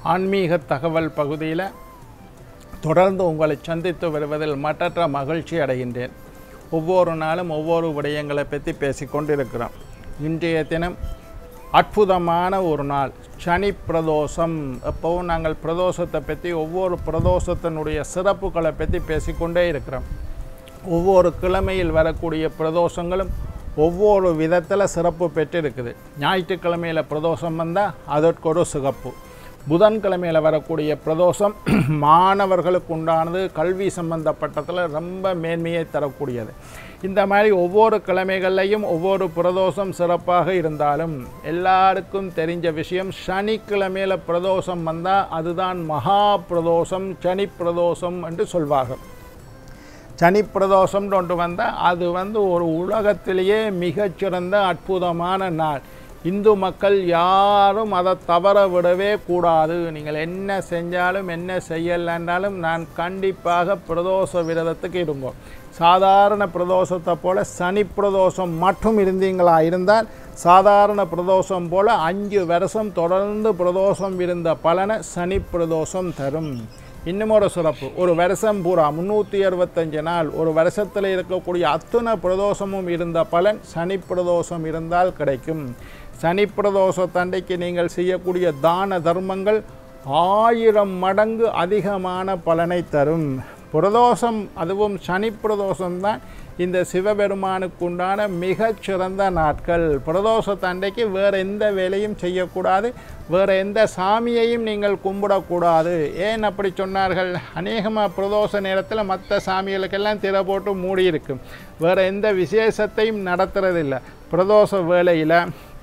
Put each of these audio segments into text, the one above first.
ஆன்மீக தகவல் பகுதியில் தொடர்ந்து உங்களை சந்தித்து வருவதில் மற்றற்ற மகிழ்ச்சி அடைகின்றேன் ஒவ்வொரு நாளும் ஒவ்வொரு விடயங்களை பற்றி பேசிக்கொண்டிருக்கிறோம் இன்றைய தினம் அற்புதமான ஒரு நாள் சனி பிரதோஷம் எப்பவும் நாங்கள் பிரதோஷத்தை பற்றி ஒவ்வொரு பிரதோஷத்தினுடைய சிறப்புகளை பற்றி பேசிக்கொண்டே இருக்கிறோம் ஒவ்வொரு கிழமையில் வரக்கூடிய பிரதோஷங்களும் ஒவ்வொரு விதத்தில் சிறப்பு பெற்றிருக்குது ஞாயிற்றுக்கிழமையில் பிரதோஷம் வந்தால் அதற்கு ஒரு சிறப்பு புதன்கிழமையில் வரக்கூடிய பிரதோஷம் மாணவர்களுக்கு உண்டானது கல்வி சம்பந்தப்பட்டதில் ரொம்ப மேன்மையை தரக்கூடியது இந்த மாதிரி ஒவ்வொரு கிழமைகள்லையும் ஒவ்வொரு பிரதோஷம் சிறப்பாக இருந்தாலும் எல்லாருக்கும் தெரிஞ்ச விஷயம் சனிக்கிழமையில் பிரதோஷம் வந்தால் அதுதான் மகா பிரதோஷம் சனி பிரதோஷம் என்று சொல்வார்கள் சனி பிரதோஷம்னு ஒன்று வந்தால் அது வந்து ஒரு உலகத்திலேயே மிகச்சிறந்த அற்புதமான நாள் இந்து மக்கள் யாரும் அதை தவற விடவே கூடாது நீங்கள் என்ன செஞ்சாலும் என்ன செய்யலைன்னாலும் நான் கண்டிப்பாக பிரதோஷ விரதத்துக்கு இருங்கோ சாதாரண பிரதோஷத்தை போல் சனி பிரதோஷம் மட்டும் இருந்தீங்களா இருந்தால் சாதாரண பிரதோஷம் போல் அஞ்சு வருஷம் தொடர்ந்து பிரதோஷம் இருந்த பலனை சனி பிரதோஷம் தரும் இன்னும் ஒரு சிறப்பு ஒரு வருஷம் பூரா முந்நூற்றி அறுபத்தஞ்சு நாள் ஒரு வருஷத்தில் இருக்கக்கூடிய அத்தனை பிரதோஷமும் இருந்த பலன் சனி பிரதோஷம் இருந்தால் கிடைக்கும் சனி பிரதோஷத்தண்டைக்கு நீங்கள் செய்யக்கூடிய தான தர்மங்கள் ஆயிரம் மடங்கு அதிகமான பலனை தரும் பிரதோஷம் அதுவும் சனி பிரதோஷம்தான் இந்த சிவபெருமானுக்கு உண்டான மிகச்சிறந்த நாட்கள் பிரதோஷத்தண்டைக்கு வேறு எந்த வேலையும் செய்யக்கூடாது வேறு எந்த சாமியையும் நீங்கள் கும்பிடக்கூடாது ஏன் அப்படி சொன்னார்கள் அநேகமாக பிரதோஷ நேரத்தில் மற்ற சாமிகளுக்கெல்லாம் திரை போட்டு மூடி இருக்கும் வேறு எந்த விசேஷத்தையும் நடத்துறதில்லை பிரதோஷ வேளையில்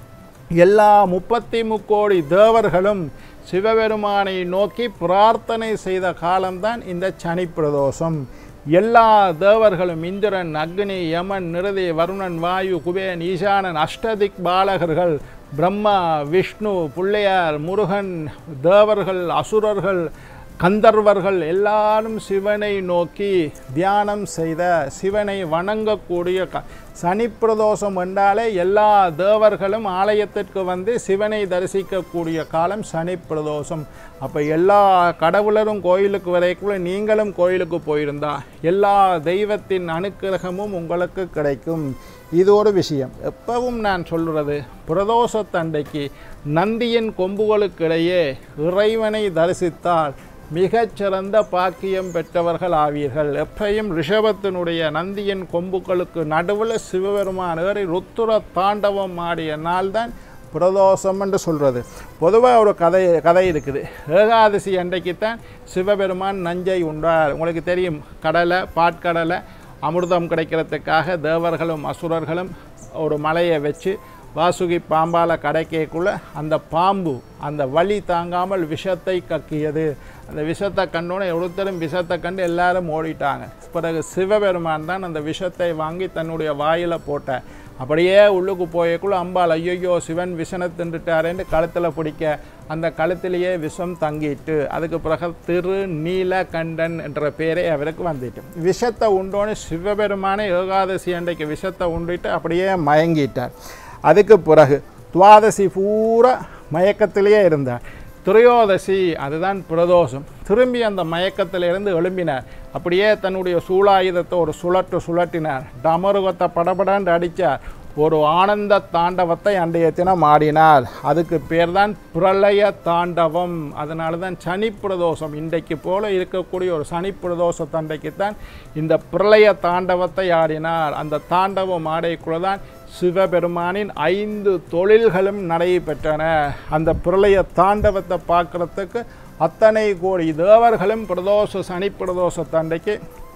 எல்லா முப்பத்தி முக்கோடி தேவர்களும் சிவபெருமானை நோக்கி பிரார்த்தனை செய்த காலம்தான் இந்த சனி பிரதோஷம் எல்லா தேவர்களும் இந்திரன் அக்னி யமன் நிருதி வருணன் வாயு குபேன் ஈசானன் அஷ்டதிக் பாலகர்கள் பிரம்மா விஷ்ணு பிள்ளையார் முருகன் தேவர்கள் அசுரர்கள் கந்தர்வர்கள் எல்லாரும் சிவனை நோக்கி தியானம் செய்த சிவனை வணங்கக்கூடிய க சனி பிரதோஷம் என்றாலே எல்லா தேவர்களும் ஆலயத்திற்கு வந்து சிவனை தரிசிக்கக்கூடிய காலம் சனி பிரதோஷம் அப்போ எல்லா கடவுளரும் கோயிலுக்கு வரைக்குள்ள நீங்களும் கோயிலுக்கு போயிருந்தா எல்லா தெய்வத்தின் அனுக்கிரகமும் உங்களுக்கு கிடைக்கும் இது ஒரு விஷயம் எப்பவும் நான் சொல்கிறது பிரதோஷத்தண்டைக்கு நந்தியின் கொம்புகளுக்கிடையே இறைவனை தரிசித்தால் மிகச்சிறந்த பாக்கியம் பெற்றவர்கள் ஆவீர்கள் எப்பையும் ரிஷபத்தினுடைய நந்தியின் கொம்புகளுக்கு நடுவில் சிவபெருமான் ஏறி ருத்துர தாண்டவம் ஆடிய நாள்தான் பிரதோஷம் என்று சொல்கிறது பொதுவாக ஒரு கதை கதை இருக்குது ஏகாதசி அன்றைக்குத்தான் சிவபெருமான் நஞ்சை உண்டார் உங்களுக்கு தெரியும் கடலை பாட்கடலை அமிர்தம் கிடைக்கிறதுக்காக தேவர்களும் அசுரர்களும் ஒரு மலையை வச்சு வாசுகி பாம்பால் கடைக்கக்குள்ள அந்த பாம்பு அந்த வலி தாங்காமல் விஷத்தை கக்கியது அந்த விஷத்தை கண்டோன்னே ஒருத்தரும் விஷத்தை கண்டு எல்லாரும் ஓடிட்டாங்க பிறகு சிவபெருமான் தான் அந்த விஷத்தை வாங்கி தன்னுடைய வாயில் போட்ட அப்படியே உள்ளுக்கு போயக்குள்ள அம்பாள் ஐயோ சிவன் விஷனை தின்றுட்டாரேன்னு கழுத்தில் பிடிக்க அந்த கழுத்திலேயே விஷம் தங்கிட்டு அதுக்கு பிறகு திரு நீலகண்டன் என்ற பேரே அவருக்கு வந்துட்டு விஷத்தை உண்டோன்னு சிவபெருமானே ஏகாதசி அன்றைக்கு விஷத்தை உண்டிட்டு அப்படியே மயங்கிட்டார் அதுக்கு பிறகு துவாதசி பூரா மயக்கத்திலேயே இருந்தார் திரையோதசி அதுதான் பிரதோஷம் திரும்பி அந்த மயக்கத்திலிருந்து எழும்பினார் அப்படியே தன்னுடைய சூலாயுதத்தை ஒரு சுழற்று சுழற்றினார் டமருகத்தை படபடன்னு அடித்தார் ஒரு ஆனந்த தாண்டவத்தை அன்றைய தினம் ஆடினார் அதுக்கு பேர் தான் பிரளய தாண்டவம் அதனால தான் சனி பிரதோஷம் இன்றைக்கு போல இருக்கக்கூடிய ஒரு சனி பிரதோஷ தண்டைக்கு தான் இந்த பிரளய தாண்டவத்தை ஆடினார் அந்த தாண்டவம் ஆடைக்குள்ள தான் சிவபெருமானின் ஐந்து தொழில்களும் நடைபெற்றன அந்த பிரளய தாண்டவத்தை பார்க்குறதுக்கு அத்தனை கோடி தேவர்களும் பிரதோஷ சனி பிரதோஷ தண்டைக்கு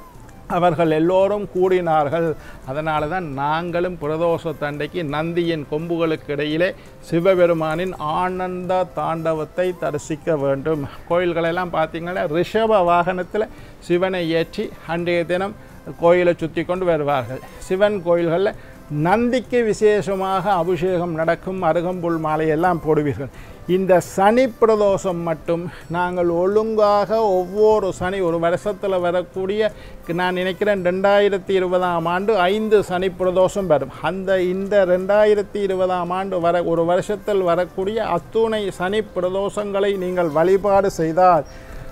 அவர்கள் எல்லோரும் கூடினார்கள் அதனால தான் நாங்களும் பிரதோஷ தண்டைக்கு நந்தியின் கொம்புகளுக்கு இடையிலே சிவபெருமானின் ஆனந்த தாண்டவத்தை தரிசிக்க வேண்டும் கோயில்களெல்லாம் பார்த்தீங்கன்னா ரிஷப வாகனத்தில் சிவனை ஏற்றி அன்றைய தினம் கோயிலை சுற்றி கொண்டு வருவார்கள் சிவன் கோயில்களில் நந்திக்கு விசேஷமாக அபிஷேகம் நடக்கும் அருகம்புல் மாலை எல்லாம் போடுவீர்கள் இந்த சனி பிரதோஷம் மட்டும் நாங்கள் ஒழுங்காக ஒவ்வொரு சனி ஒரு வருஷத்தில் வரக்கூடிய நான் நினைக்கிறேன் ரெண்டாயிரத்தி இருபதாம் ஆண்டு ஐந்து சனி பிரதோஷம் வரும் அந்த இந்த ரெண்டாயிரத்தி இருபதாம் ஆண்டு வர ஒரு வருஷத்தில் வரக்கூடிய அத்துணை சனி பிரதோஷங்களை நீங்கள் வழிபாடு செய்தால்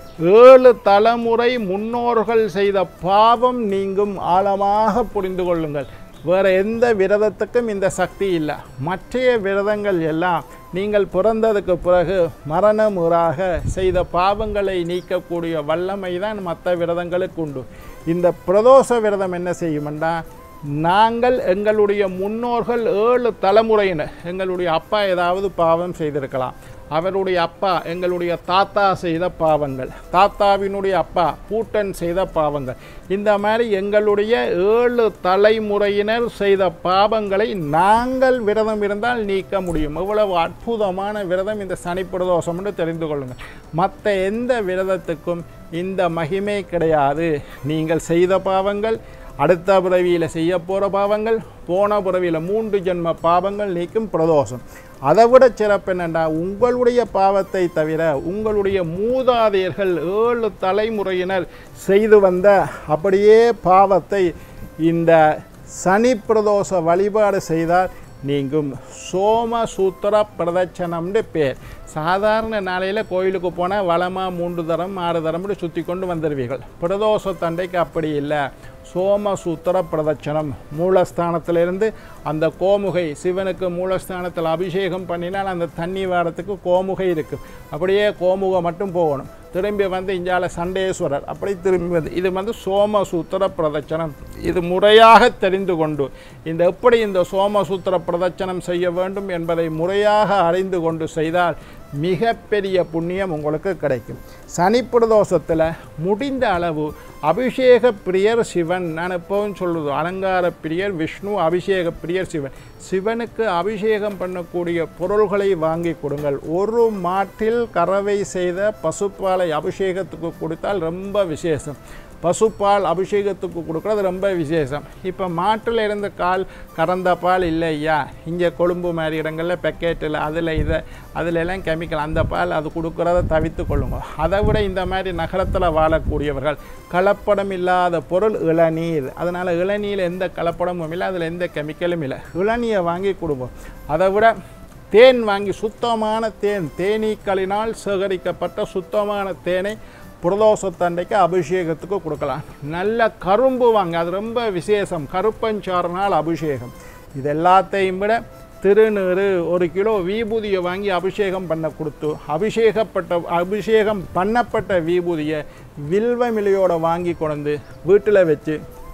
ஏழு தலைமுறை முன்னோர்கள் செய்த பாவம் நீங்கும் ஆழமாக புரிந்து கொள்ளுங்கள் வேறு எந்த விரதத்துக்கும் இந்த சக்தி இல்லை மற்றைய விரதங்கள் எல்லாம் நீங்கள் பிறந்ததுக்கு பிறகு மரணமுறாக செய்த பாவங்களை நீக்கக்கூடிய வல்லமை தான் மற்ற விரதங்களுக்கு உண்டு இந்த பிரதோஷ விரதம் என்ன செய்யுமெண்டா நாங்கள் எங்களுடைய முன்னோர்கள் ஏழு தலைமுறையினர் எங்களுடைய அப்பா ஏதாவது பாவம் செய்திருக்கலாம் அவருடைய அப்பா எங்களுடைய தாத்தா செய்த பாவங்கள் தாத்தாவினுடைய அப்பா பூட்டன் செய்த பாவங்கள் இந்த மாதிரி எங்களுடைய ஏழு தலைமுறையினர் செய்த பாவங்களை நாங்கள் விரதம் இருந்தால் நீக்க முடியும் எவ்வளவு அற்புதமான விரதம் இந்த சனி பிரதோஷம் என்று தெரிந்து கொள்ளுங்கள் மற்ற எந்த விரதத்துக்கும் இந்த மகிமை கிடையாது நீங்கள் செய்த பாவங்கள் அடுத்த பிறவியில் செய்ய போகிற பாவங்கள் போன பிறவியில் மூன்று ஜென்ம பாவங்கள் நீக்கும் பிரதோஷம் அதை விட சிறப்பு என்னென்னா உங்களுடைய பாவத்தை தவிர உங்களுடைய மூதாதையர்கள் ஏழு தலைமுறையினர் செய்து வந்த அப்படியே பாவத்தை இந்த சனி பிரதோஷ வழிபாடு செய்தால் நீங்கும் சோமசூத்திர பிரதட்சணம்னு பேர் சாதாரண நாளையில் கோயிலுக்கு போனால் வளமாக மூன்று தரம் ஆறு தரம் இப்படி சுற்றி கொண்டு வந்துடுவீர்கள் பிரதோஷ தண்டைக்கு அப்படி இல்லை சோமசூத்திர பிரதட்சணம் மூலஸ்தானத்திலிருந்து அந்த கோமுகை சிவனுக்கு மூலஸ்தானத்தில் அபிஷேகம் பண்ணினால் அந்த தண்ணி வாரத்துக்கு கோமுகை இருக்குது அப்படியே கோமுகை மட்டும் போகணும் திரும்பி வந்து இஞ்சால சண்டேஸ்வரர் அப்படி திரும்பி வந்து இது வந்து சோமசூத்திர பிரதட்சணம் இது முறையாக தெரிந்து கொண்டு இந்த எப்படி இந்த சோமசூத்திர பிரதட்சணம் செய்ய வேண்டும் என்பதை முறையாக அறிந்து கொண்டு செய்தால் மிகப்பெரிய புண்ணியம் உங்களுக்கு கிடைக்கும் சனி பிரதோஷத்தில் முடிந்த அளவு அபிஷேக பிரியர் சிவன் நான் எப்பவும் சொல்லுது அலங்கார பிரியர் விஷ்ணு அபிஷேக பிரியர் சிவன் சிவனுக்கு அபிஷேகம் பண்ணக்கூடிய பொருள்களை வாங்கி கொடுங்கள் ஒரு மாட்டில் கறவை செய்த பசுப்பாலை அபிஷேகத்துக்கு கொடுத்தால் ரொம்ப விசேஷம் பசுப்பால் அபிஷேகத்துக்கு கொடுக்குறது ரொம்ப விசேஷம் இப்போ மாட்டில் இருந்த கால் கறந்த பால் இல்லை ஐயா இங்கே கொழும்பு மாதிரி இடங்களில் பெக்கெட்டில் அதில் இதை அதில் எல்லாம் கெமிக்கல் அந்த பால் அது கொடுக்குறத தவித்து கொள்ளுங்க அதை விட இந்த மாதிரி நகரத்தில் வாழக்கூடியவர்கள் கலப்படம் இல்லாத பொருள் இளநீர் அதனால் இளநீர் எந்த கலப்படமும் இல்லை அதில் எந்த கெமிக்கலும் இல்லை இளநீரை வாங்கி கொடுப்போம் அதை விட தேன் வாங்கி சுத்தமான தேன் தேனீக்களினால் சேகரிக்கப்பட்ட சுத்தமான தேனை பிரதோஷத்தண்டைக்கு அபிஷேகத்துக்கு கொடுக்கலாம் நல்ல கரும்பு வாங்க அது ரொம்ப விசேஷம் கருப்பஞ்சாறுனால் அபிஷேகம் இது எல்லாத்தையும் விட திருநீறு ஒரு கிலோ விபூதியை வாங்கி அபிஷேகம் பண்ண கொடுத்து அபிஷேகப்பட்ட அபிஷேகம் பண்ணப்பட்ட விபூதியை வில்வமிலையோட வாங்கி கொண்டு வீட்டில் வச்சு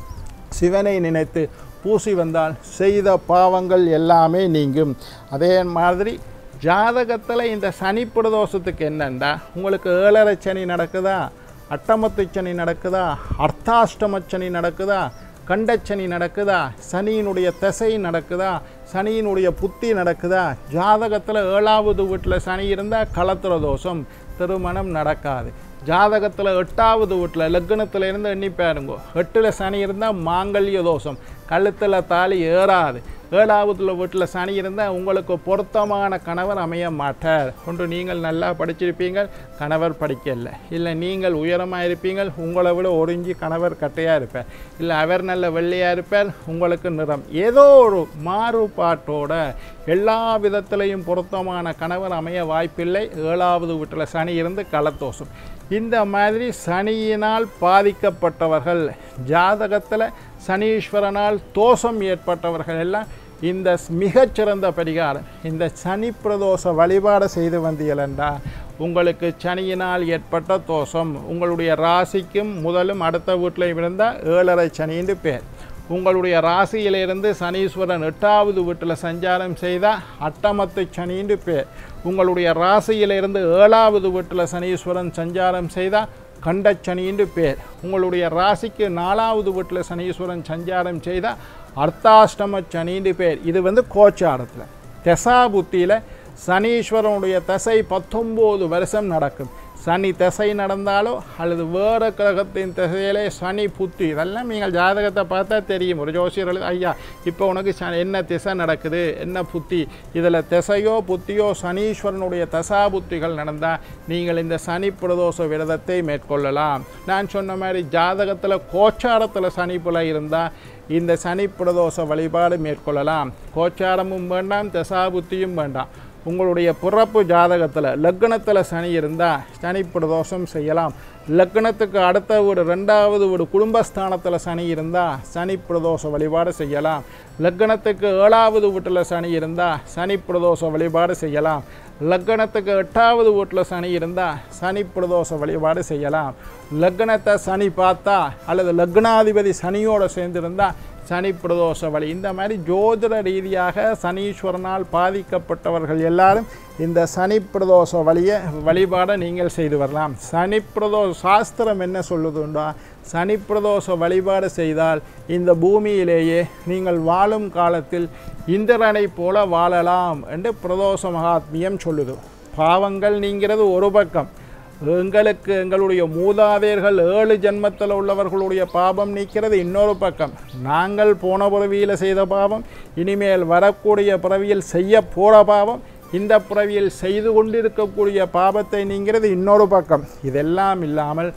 சிவனை நினைத்து பூசி வந்தால் செய்த பாவங்கள் எல்லாமே நீங்கும் அதே மாதிரி ஜாதகத்தில் இந்த சனி பிரதோஷத்துக்கு என்னண்டா உங்களுக்கு ஏழரை சனி நடக்குதா அட்டமத்து சனி நடக்குதா அர்த்தாஷ்டம சனி நடக்குதா கண்டச்சனி நடக்குதா சனியினுடைய திசை நடக்குதா சனியினுடைய புத்தி நடக்குதா ஜாதகத்தில் ஏழாவது வீட்டில் சனி இருந்தால் களத்திர தோஷம் திருமணம் நடக்காது ஜாதகத்தில் எட்டாவது வீட்டில் லக்னத்தில் இருந்து எண்ணி பாருங்கோ எட்டில் சனி இருந்தால் மாங்கல்ய தோஷம் கழுத்தில் தாலி ஏறாது ஏழாவதுல வீட்டில் சனி இருந்தால் உங்களுக்கு பொருத்தமான கணவர் அமைய மாட்டார் ஒன்று நீங்கள் நல்லா படிச்சிருப்பீங்க கணவர் படிக்கல இல்லை நீங்கள் உயரமாக இருப்பீங்க உங்களை விட ஒருங்கி கணவர் கட்டையாக இருப்பார் இல்லை அவர் நல்ல வெள்ளையாக இருப்பார் உங்களுக்கு நிறம் ஏதோ ஒரு மாறுபாட்டோட எல்லா விதத்திலையும் பொருத்தமான கணவர் அமைய வாய்ப்பில்லை ஏழாவது வீட்டில் சனி இருந்து களத்தோஷம் இந்த மாதிரி சனியினால் பாதிக்கப்பட்டவர்கள் ஜாதகத்தில் சனீஸ்வரனால் தோஷம் ஏற்பட்டவர்கள் எல்லாம் இந்த மிகச்சிறந்த பரிகாரம் இந்த சனி பிரதோஷ வழிபாடு செய்து வந்தீங்களா உங்களுக்கு சனியினால் ஏற்பட்ட தோஷம் உங்களுடைய ராசிக்கும் முதலும் அடுத்த வீட்டில் இருந்தால் ஏழரை சனின்னு பேர் உங்களுடைய ராசியிலிருந்து சனீஸ்வரன் எட்டாவது வீட்டில் சஞ்சாரம் செய்தால் அட்டமத்து சனின்னு பேர் உங்களுடைய ராசியிலிருந்து ஏழாவது வீட்டில் சனீஸ்வரன் சஞ்சாரம் செய்தால் கண்டச்சனின்னு பேர் உங்களுடைய ராசிக்கு நாலாவது வீட்டில் சனீஸ்வரன் சஞ்சாரம் செய்தால் அர்த்தாஷ்டம சனின்னு பேர் இது வந்து கோச்சாரத்தில் தெசா புத்தியில் சனீஸ்வரனுடைய தசை பத்தொம்போது வருஷம் நடக்கும் சனி திசை நடந்தாலோ அல்லது வேறு கிரகத்தின் திசையிலே சனி புத்தி இதெல்லாம் நீங்கள் ஜாதகத்தை பார்த்தா தெரியும் ஒரு ஜோசியர் எழுது, ஐயா இப்போ உனக்கு ச- என்ன திசை நடக்குது என்ன புத்தி இதில் திசையோ புத்தியோ சனீஸ்வரனுடைய தசா புத்திகள் நடந்தால் நீங்கள் இந்த சனி பிரதோஷ விரதத்தை மேற்கொள்ளலாம் நான் சொன்ன மாதிரி ஜாதகத்தில் கோச்சாரத்தில் சனி புல இருந்தால் இந்த சனி பிரதோஷ வழிபாடு மேற்கொள்ளலாம் கோச்சாரமும் வேண்டாம் தசா புத்தியும் வேண்டாம் உங்களுடைய பிறப்பு ஜாதகத்தில் லக்னத்தில் சனி இருந்தால் சனி பிரதோஷம் செய்யலாம் லக்னத்துக்கு அடுத்த வீடு ரெண்டாவது வீடு குடும்பஸ்தானத்தில் சனி இருந்தால் சனி பிரதோஷ வழிபாடு செய்யலாம் லக்னத்துக்கு ஏழாவது வீட்டில் சனி இருந்தால் சனி பிரதோஷ வழிபாடு செய்யலாம் லக்னத்துக்கு எட்டாவது வீட்டில் சனி இருந்தால் சனி பிரதோஷ வழிபாடு செய்யலாம் லக்னத்தை சனி பார்த்தா அல்லது லக்னாதிபதி சனியோடு சேர்ந்திருந்தா சனி பிரதோஷ வழி இந்த மாதிரி ஜோதிட ரீதியாக சனீஸ்வரனால் பாதிக்கப்பட்டவர்கள் எல்லாரும் இந்த சனி பிரதோஷ வழியை வழிபாடை நீங்கள் செய்து வரலாம் சனி பிரதோஷ சாஸ்திரம் என்ன சொல்லுதுண்டா சனி பிரதோஷ வழிபாடு செய்தால் இந்த பூமியிலேயே நீங்கள் வாழும் காலத்தில் இந்திரனைப் போல வாழலாம் என்று பிரதோஷ மகாத்மியம் சொல்லுது பாவங்கள் நீங்கிறது ஒரு பக்கம் எங்களுக்கு எங்களுடைய மூதாதையர்கள் ஏழு ஜென்மத்தில் உள்ளவர்களுடைய பாபம் நீக்கிறது இன்னொரு பக்கம் நாங்கள் போன பிறவியில் செய்த பாவம் இனிமேல் வரக்கூடிய பிறவியில் செய்ய போகிற பாவம் இந்த பிறவியில் செய்து கொண்டிருக்கக்கூடிய பாவத்தை நீங்கிறது இன்னொரு பக்கம் இதெல்லாம் இல்லாமல்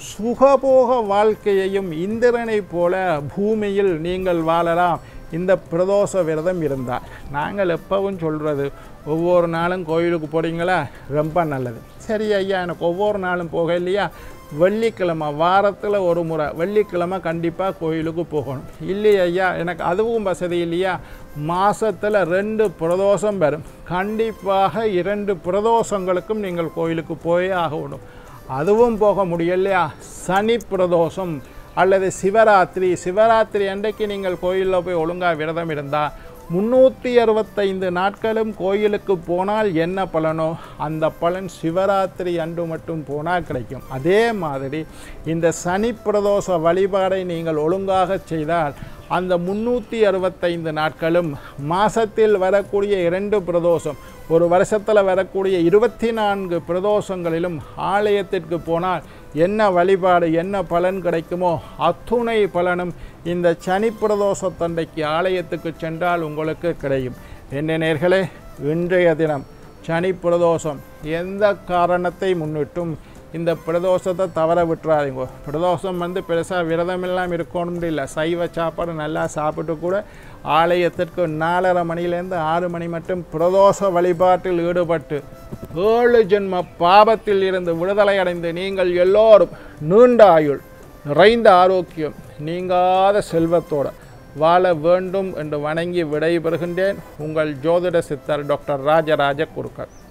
சுகபோக வாழ்க்கையையும் இந்திரனைப் போல பூமியில் நீங்கள் வாழலாம் இந்த பிரதோஷ விரதம் இருந்தால் நாங்கள் எப்பவும் சொல்கிறது ஒவ்வொரு நாளும் கோயிலுக்கு போறீங்களா ரொம்ப நல்லது சரி ஐயா எனக்கு ஒவ்வொரு நாளும் போக இல்லையா வெள்ளிக்கிழமை வாரத்தில் ஒரு முறை வெள்ளிக்கிழமை கண்டிப்பாக கோயிலுக்கு போகணும் இல்லையா ஐயா எனக்கு அதுவும் வசதி இல்லையா மாசத்துல ரெண்டு பிரதோஷம் வரும் கண்டிப்பாக இரண்டு பிரதோஷங்களுக்கும் நீங்கள் கோயிலுக்கு போயே ஆகணும் அதுவும் போக முடியலையா சனி பிரதோஷம் அல்லது சிவராத்திரி சிவராத்திரி அன்றைக்கு நீங்கள் கோயிலில் போய் ஒழுங்காக விரதம் இருந்தால் முந்நூற்றி அறுபத்தைந்து நாட்களும் கோயிலுக்கு போனால் என்ன பலனோ அந்த பலன் சிவராத்திரி அன்று மட்டும் போனால் கிடைக்கும் அதே மாதிரி இந்த சனி பிரதோஷ வழிபாடை நீங்கள் ஒழுங்காக செய்தால் அந்த முந்நூற்றி அறுபத்தைந்து நாட்களும் மாசத்தில் வரக்கூடிய இரண்டு பிரதோஷம் ஒரு வருஷத்தில் வரக்கூடிய இருபத்தி நான்கு பிரதோஷங்களிலும் ஆலயத்திற்கு போனால் என்ன வழிபாடு என்ன பலன் கிடைக்குமோ அத்துணை பலனும் இந்த சனி பிரதோஷத்தண்டைக்கு ஆலயத்துக்கு சென்றால் உங்களுக்கு கிடைக்கும் என்ன நேர்களே இன்றைய தினம் சனி பிரதோஷம் எந்த காரணத்தை முன்னிட்டும் இந்த பிரதோஷத்தை தவற விட்டுறாதீங்க பிரதோஷம் வந்து பெருசாக விரதமெல்லாம் இருக்கணும்னு இல்லை சைவ சாப்பாடு நல்லா சாப்பிட்டு கூட ஆலயத்திற்கு நாலரை மணிலேருந்து ஆறு மணி மட்டும் பிரதோஷ வழிபாட்டில் ஈடுபட்டு ஏழு ஜென்ம பாபத்தில் இருந்து விடுதலை அடைந்து நீங்கள் எல்லோரும் நீண்ட ஆயுள் நிறைந்த ஆரோக்கியம் நீங்காத செல்வத்தோட வாழ வேண்டும் என்று வணங்கி விடைபெறுகின்றேன் உங்கள் ஜோதிட சித்தர் டாக்டர் ராஜராஜ குருக்கள்